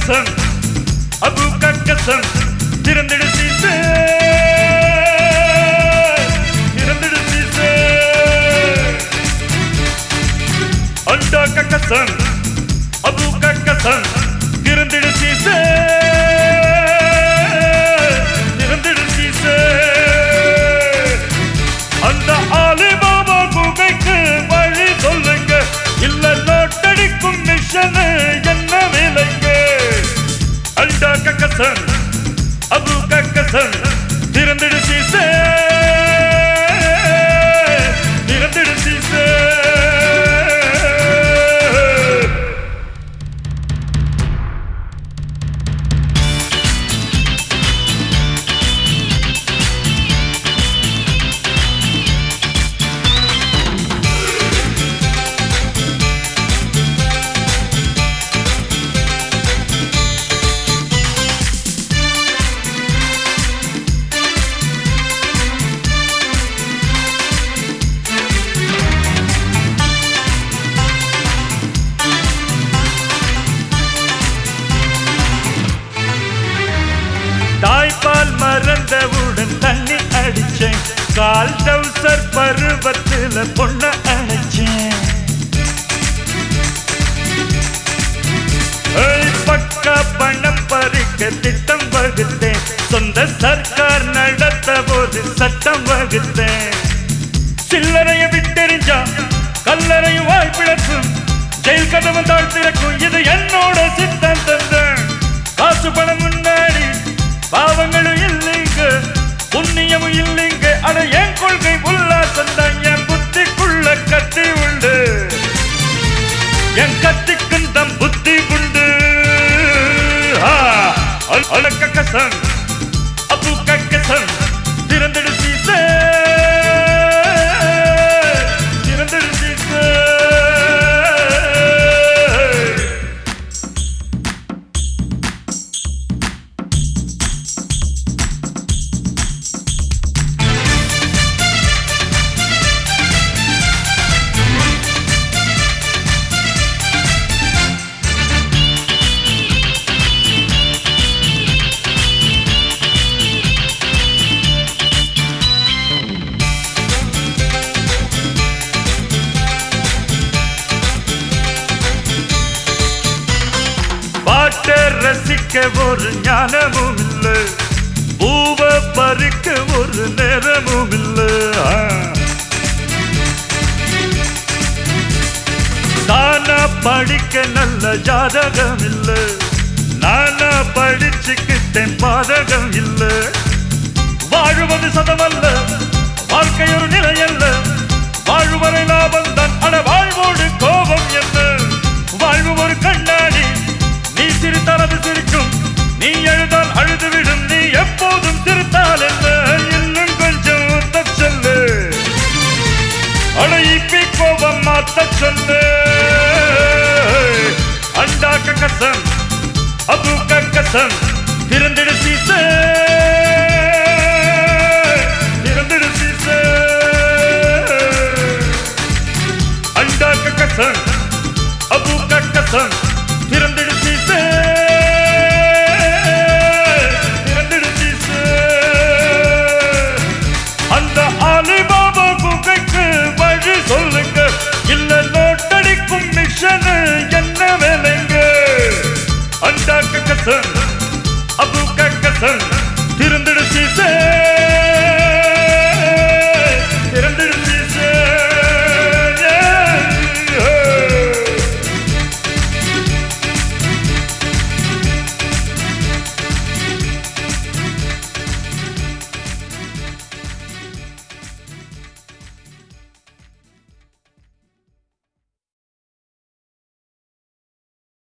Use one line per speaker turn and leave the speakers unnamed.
கக்கசன் அபு கக்கசன் திறந்திடு சீசே திறந்திடு சீசே அண்டா கக்கசன் அபு கக்கசன் திறந்திடு சீசே திறந்திடு சீசே அந்த ஆலிபாபா குகைக்கு வழி சொல்லுங்க இல்ல நோட்டடிக்கும் மிஷன் என்ன விலைங்க அண்டா கக்கசன் அபு கக்கசன் திறந்திடு சீசே திறந்திடு சீசே தாய்ப்பால் மறந்தவுடன் தண்ணி அடிச்சேன் கால் டவுசர் பருவத்துல பொண்ண அணைச்சேன் ஏய், பக்கா பணம் பறிக்க திட்டம் வகுத்தேன் சொந்த சர்க்கார் நடத்த போது சட்டம் வகுத்தேன் சில்லறைய விட்டெறிஞ்சா கல்லறையும் வாய்ப்பிழக்கும் ஜெயில் கதவு தாழ் திறக்கும் இது என்னோட சித்தாந்தம் காசு பணம் முன்னாடி பாவங்களும் இல்லைங்க புண்ணியமும் இல்லைங்க அட என் கொள்கை உல்லாசம் தான் என் புத்திக்குள்ள கத்தி உண்டு என் கத்திக்கும் தம் புத்தி உண்டு அழக்க கசன் அபு கக்கசன் திறந்திடு சீசே திறந்திடு சீசே பாட்டை ரசிக்க ஒரு ஞானமும் இல்ல பூவ பறிக்க ஒரு நேரமும் இல்ல ஆ. தானா படிக்க நல்ல ஜாதகம் இல்ல நானா படிச்சுக்கிட்டேன் பாதகம் இல்ல வாழுவது சதமல்ல வாழ்க்கை ஒரு நிலை அல்ல வாழ்வரை லாபம் தான் அட வாழ்வோடு கோபம் என்ன வாழ்வு ஒரு கண்ணாடி நீ சிரித்தால் அது சிரிக்கும் நீ எழுதால் அழுதுவிடும் நீ எப்போதும் சிரித்தால் என்ன இன்னும் கொஞ்சம் ஊத்தச் சொல்லு அட இப்பி கோபம் மாத்தச் சொல்லு அண்டா கக்கசன் அபு கக்கசன் திறந்திடு சீசே திறந்திடு சீசே அண்டா கக்கசன் அபு கக்கசன் திறந்திடு சீசே திறந்திடு சீசே அந்த அலிபாபா குகைக்கு வழி சொல்லுங்க இல்ல நோட்டடிக்கும் மிஷன் என்ன வேலைங்க அண்டா கக்கசன் அபு கக்கசன் திறந்திடு சீசே